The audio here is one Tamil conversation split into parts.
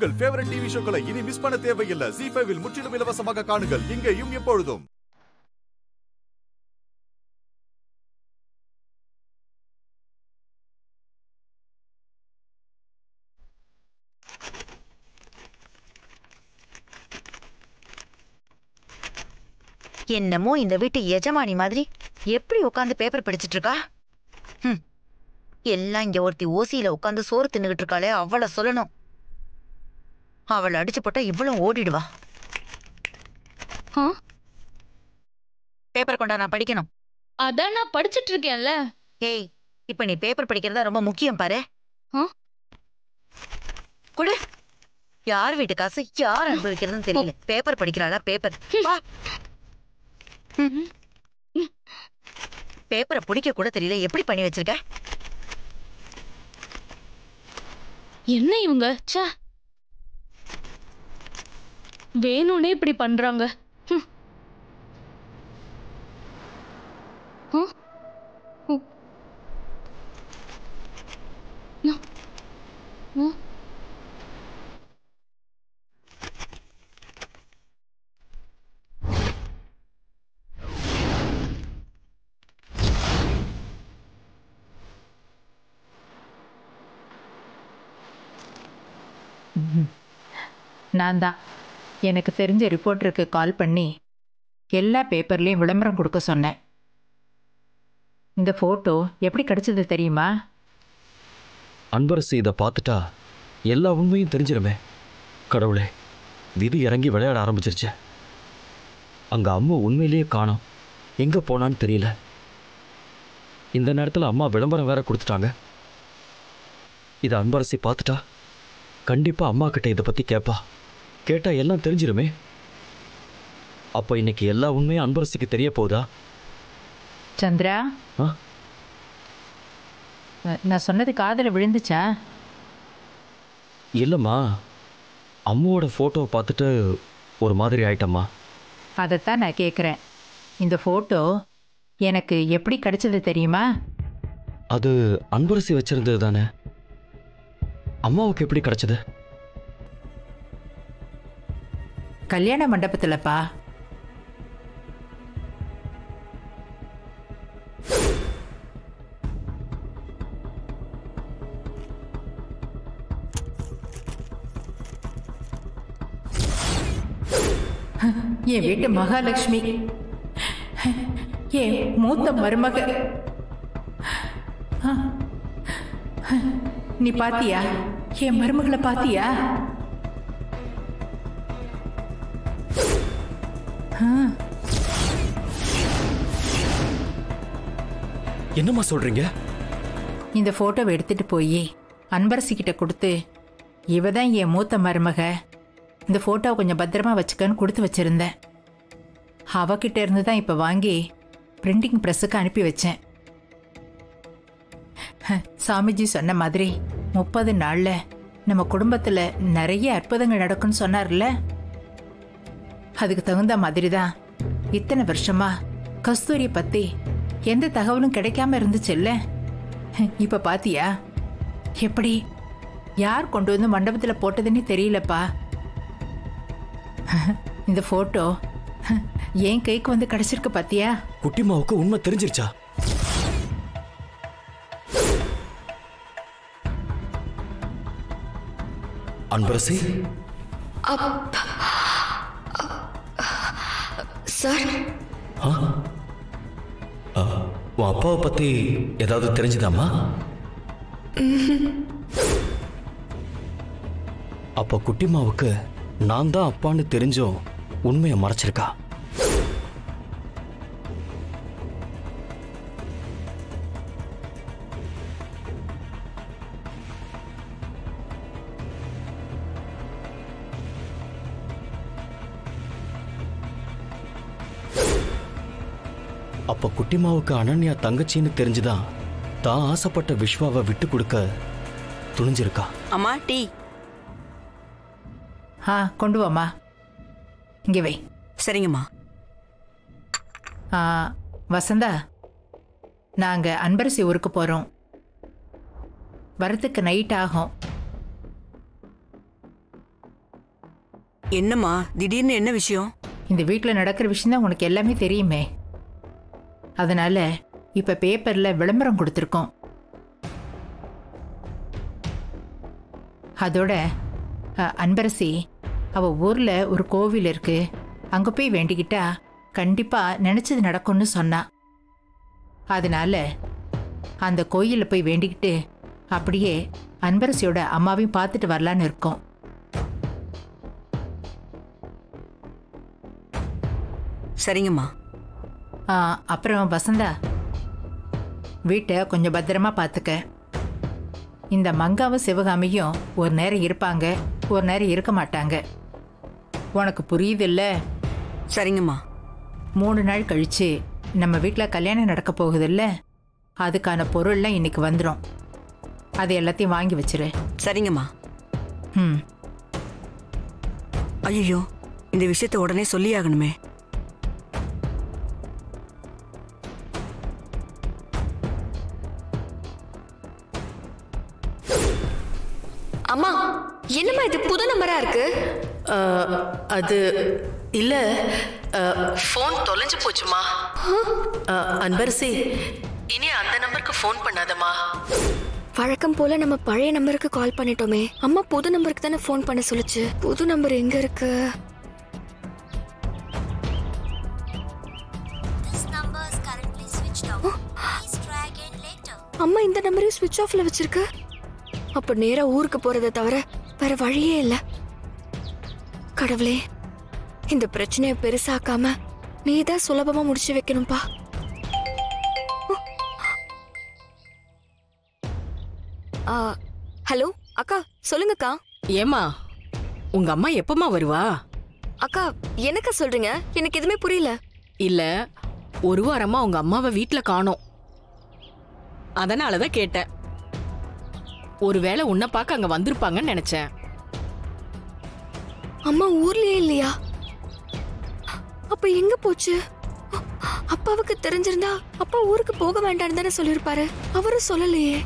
உங்கள் ஃபேவரட் டிவி ஷோக்களை இனி மிஸ் பண்ண தேவையில்லை ஜி ஃபைவில் முற்றிலும் இலவசமாக காணுங்கள் இங்கேயும் எப்பொழுதும் என்னமோ இந்த வீட்டு எஜமானி மாதிரி எப்படி உட்காந்து பேப்பர் படிச்சிட்டு இருக்கா ஹம். எல்லாம் இங்க ஒருத்தி ஓசியில உட்காந்து சோறு தின்னுகிட்டு இருக்காளே அவளை சொல்லணும் அவளை அடிச்சு போட்டா இவ்வளவு ஓடிடுவா ஆ? பேப்பர் கொண்டா நான் படிக்கணும் அதான் நான் படிச்சிட்டு இருக்கேன்ல ஏய் இப்ப நீ பேப்பர் படிக்கிறதா ரொம்ப முக்கியம் பாரு ஆ? குடு யார் வீட்டு காசு யார் அனுபவிக்கிறதுன்னு தெரியல பேப்பர் படிக்கிறாளா பேப்பர் வா ம். பேப்பரை பிடிக்க கூட தெரியல எப்படி பண்ணி வச்சிருக்க என்ன இவங்க ச்சே வேணும்னே இப்படி பண்றாங்க ஹம். ஆ? ஓ. நா- ஆ? நான் தான் எனக்கு தெரிஞ்ச ரிப்போர்ட்டருக்கு கால் பண்ணி எல்லா பேப்பர்லேயும் விளம்பரம் கொடுக்க சொன்னேன் இந்த ஃபோட்டோ எப்படி கிடைச்சது தெரியுமா அன்பரசு இதை பார்த்துட்டா எல்லா உண்மையும் தெரிஞ்சிருமே கடவுளே விதி இறங்கி விளையாட ஆரம்பிச்சிருச்சு அங்கே அம்மா உண்மையிலேயே காணோம் எங்கே போனான்னு தெரியல இந்த நேரத்தில் அம்மா விளம்பரம் வேற கொடுத்துட்டாங்க இதை அன்பரசி பார்த்துட்டா கண்டிப்பாக அம்மா கிட்ட இதை பற்றி கேட்பா கேட்டால் எல்லாம் தெரிஞ்சிருமே அப்போ இன்னைக்கு எல்லா உண்மையும் அன்பரசிக்கு தெரிய போகுதா சந்திரா ஆ? ந- நான் சொன்னது காதில் விழுந்துச்சா இல்லைம்மா அம்மாவோட ஃபோட்டோவை பார்த்துட்டு ஒரு மாதிரி ஆயிட்டம்மா அதைத்தான் நான் கேட்குறேன் இந்த ஃபோட்டோ எனக்கு எப்படி கிடைச்சது தெரியுமா அது அன்பரசி வச்சிருந்தது தானே அம்மாவுக்கு எப்படி கிடைச்சது கல்யாண மண்டபத்தில்ப்பா என் வீட்டு மகாலட்சுமி என் மூத்த மருமக நீ பாத்தியா என் மருமகளை பாத்தியா என்னம்மா சொல்றீங்க இந்த போட்டோவை எடுத்துட்டு போய் அன்பரசி கிட்ட கொடுத்து இவ தான் என் மூத்த மருமக இந்த போட்டோவை கொஞ்சம் பத்திரமா வச்சுக்கன்னு கொடுத்து வச்சிருந்தேன் அவகிட்ட இருந்து தான் இப்போ வாங்கி பிரிண்டிங் ப்ரெஸ்ஸுக்கு அனுப்பி வச்சேன் ஹ, சாமிஜி சொன்ன மாதிரி முப்பது நாள்ல நம்ம குடும்பத்துல நிறைய அற்புதங்கள் நடக்கும்னு சொன்னார்ல அதுக்கு தகுந்த மாதிரி தான் இத்தனை வருஷமா கஸ்தூரி பத்தி எந்த தகவலும் கிடைக்காம இருந்துச்சுல்ல இப்ப பாத்தியா எப்படி யார் கொண்டு வந்து மண்டபத்துல போட்டதுன்னு தெரியலப்பா இந்த போட்டோ என் கைக்கு வந்து கிடைச்சிருக்கு பாத்தியா குட்டிமாவுக்கு உண்மை தெரிஞ்சிருச்சா அன்பரசி சார் ஆ? ஆ, உன் அப்பாவை பத்தி ஏதாவது தெரிஞ்சுதாம்மா அப்ப குட்டிமாவுக்கு நான் தான் அப்பான்னு தெரிஞ்சும் உண்மையை மறைச்சிருக்கா அப்ப குட்டிமாவுக்கு அனன்யா தங்கச்சின்னு தெரிஞ்சுதான் தான் ஆசைப்பட்ட விஸ்வாவை விட்டு கொடுக்க துணிஞ்சிருக்கா அம்மா டீ ஆ கொண்டு வாம்மா இங்கே வை சரிங்கம்மா ஆ, வசந்தா நாங்க அன்பரசி ஊருக்கு போறோம் வரத்துக்கு நைட் ஆகும் என்னம்மா திடீர்னு என்ன விஷயம் இந்த வீட்டில் நடக்கிற விஷயம்தான் உனக்கு எல்லாமே தெரியுமே அதனால இப்ப பேப்பர்ல விளம்பரம் கொடுத்துருக்கோம் அதோட அ, அன்பரசி அவ ஊர்ல ஒரு கோவில் இருக்கு அங்க போய் வேண்டிக்கிட்டா கண்டிப்பா நினைச்சது நடக்கும்னு சொன்னா அதனால அந்த கோயிலில் போய் வேண்டிக்கிட்டு அப்படியே அன்பரசியோட அம்மாவையும் பார்த்துட்டு வரலான்னு இருக்கோம் சரிங்கம்மா ஆ, அப்புறம் வசந்தா வீட்டை கொஞ்சம் பத்திரமா பார்த்துக்க இந்த மங்காவும் சிவகாமியும் ஒரு நேரம் இருப்பாங்க ஒரு நேரம் இருக்க மாட்டாங்க உனக்கு புரியுதில்ல சரிங்கம்மா மூணு நாள் கழிச்சு நம்ம வீட்டில் கல்யாணம் நடக்க போகுதுல்ல அதுக்கான பொருள்லாம் இன்னைக்கு வந்துடும் அது எல்லாத்தையும் வாங்கி வச்சிரு சரிங்கம்மா ம் ஐயோ இந்த விஷயத்தை உடனே சொல்லியாகணுமே அம்மா என்னம்மா இது புது நம்பரா இருக்கு அது இல்ல ஃபோன் தொலைஞ்சு போச்சுமா அஹ், அன்பரசி இனி அந்த நம்பருக்கு ஃபோன் பண்ணாதம்மா வழக்கம் போல நம்ம பழைய நம்பருக்கு கால் பண்ணிட்டோமே அம்மா புது நம்பருக்கு தானே ஃபோன் பண்ண சொல்லுச்சு புது நம்பர் எங்க இருக்கு This number is currently switched off. Please try again later. அம்மா இந்த நம்பரையும் சுவிட்ச் ஆஃப்ல வச்சிருக்கு அப்ப நேரா ஊருக்கு போறதை தவிர வேற வழியே இல்ல கடவுளே இந்த பிரச்சனையை பெருசாக்காம நீ தான் சுலபமா முடிச்சு வைக்கணும்பா ஆ, ஹலோ அக்கா சொல்லுங்கக்கா ஏமா உங்க அம்மா எப்பமா வருவா அக்கா என்னக்கா சொல்றீங்க எனக்கு எதுவுமே புரியல இல்ல ஒரு வாரமா உங்க அம்மாவை வீட்ல காணோம் அதனால தான் கேட்டேன் ஒருவேளை உன்னை பார்க்க அங்க வந்திருப்பாங்கன்னு நினைச்சேன் அம்மா ஊர்லயே இல்லையா அப்ப எங்க போச்சு அப்பாவுக்கு தெரிஞ்சிருந்தா அப்பா ஊருக்கு போக வேண்டாம்னு தானே சொல்லியிருப்பாரு அவரும் சொல்லலையே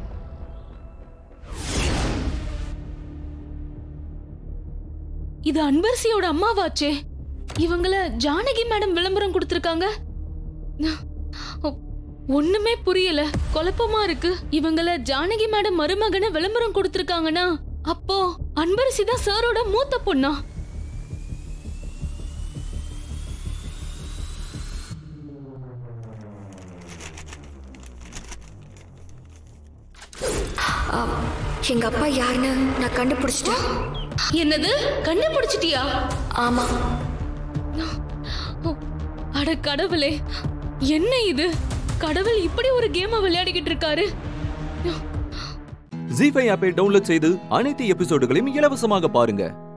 இது அன்பரசியோட அம்மாவாச்சே இவங்கள ஜானகி மேடம் விளம்பரம் கொடுத்திருக்காங்க ஒ- ஒண்ணுமே புரியல குழப்பமா இருக்கு இவங்கள ஜானகி மேடம் மருமகனை விளம்பரம் கொடுத்திருக்காங்கன்னா அப்போ அன்பரசி தான் சாரோட மூத்த பொண்ணா ஆ, எங்க அப்பா யாருன்னு நான் கண்டுபிடிச்சிட்டேன் என்னது கண்டுபிடிச்சிட்டியா ஆமா ஓ, அட கடவுளே என்ன இது கடவுள் இப்படி ஒரு கேமை விளையாடிக்கிட்டு இருக்காரு ஜி ஃபைவ் ஆப்பை டவுன்லோட் செய்து அனைத்து எபிசோடுகளையும் இலவசமாக பாருங்க